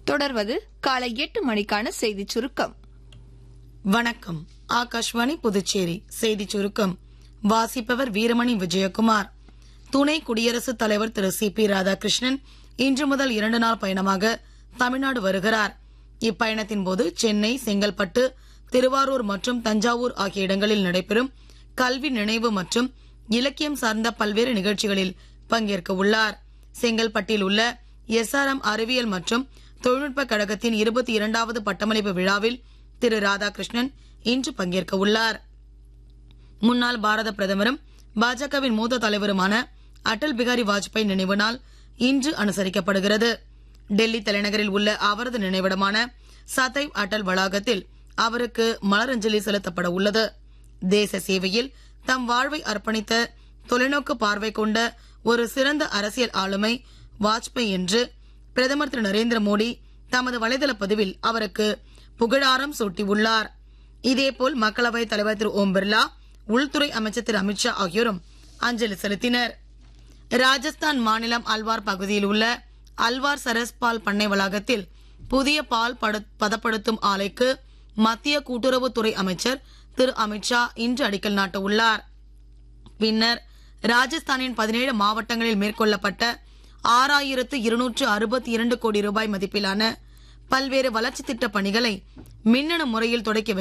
தொடர்வது காலை எட்டு மணிக்கான செய்திச் சுருக்கம் வணக்கம் ஆகாஷ்வாணி புதுச்சேரி செய்திச் சுருக்கம் வாசிப்பவர் வீரமணி விஜயகுமார் துணை குடியரசுத் தலைவர் திரு சி பி ராதாகிருஷ்ணன் இன்று முதல் இரண்டு நாள் பயணமாக தமிழ்நாடு வருகிறார் இப்பயணத்தின் போது சென்னை செங்கல்பட்டு திருவாரூர் மற்றும் தஞ்சாவூர் ஆகிய இடங்களில் நடைபெறும் கல்வி நினைவு மற்றும் இலக்கியம் சார்ந்த பல்வேறு நிகழ்ச்சிகளில் பங்கேற்க உள்ளார் செங்கல்பட்டில் உள்ள எஸ்ஆர்எம் அறிவியல் மற்றும் தொழில்நுட்ப கழகத்தின் இருபத்தி இரண்டாவது பட்டமளிப்பு விழாவில் திரு ராதாகிருஷ்ணன் இன்று பங்கேற்க உள்ளார் முன்னாள் பாரத பிரதமரும் பாஜகவின் மூத்த தலைவருமான அடல் பிகாரி வாஜ்பாய் நினைவு நாள் இன்று அனுசரிக்கப்படுகிறது டெல்லி தலைநகரில் உள்ள அவரது நினைவிடமான சதைவ் அடல் வளாகத்தில் அவருக்கு மலரஞ்சலி செலுத்தப்பட உள்ளது தேச சேவையில் தம் வாழ்வை அர்ப்பணித்த தொலைநோக்கு பார்வை கொண்ட ஒரு சிறந்த அரசியல் ஆளுமை வாஜ்பாய் என்று பிரதமர் திரு நரேந்திர மோடி தமது வலைதள பதிவில் அவருக்கு புகழாரம் சூட்டியுள்ளார் இதேபோல் மக்களவைத் தலைவர் திரு ஓம் பிர்லா உள்துறை அமைச்சர் திரு அமித்ஷா ஆகியோரும் அஞ்சலி செலுத்தினர் ராஜஸ்தான் மாநிலம் அல்வார் பகுதியில் உள்ள அல்வார் சரஸ் பால் பண்ணை வளாகத்தில் புதிய பால் படு- பதப்படுத்தும் ஆலைக்கு மத்திய கூட்டுறவுத்துறை அமைச்சர் திரு அமித்ஷா இன்று அடிக்கல் நாட்ட உள்ளார் பின்னர் ராஜஸ்தானின் பதினேழு மாவட்டங்களில் மேற்கொள்ளப்பட்ட ஆறாயிரத்து இருநூற்று அறுபத்தி இரண்டு கோடி ரூபாய் மதிப்பிலான பல்வேறு வளர்ச்சித் திட்டப் பணிகளை மின்னணு முறையில் தொடக்கி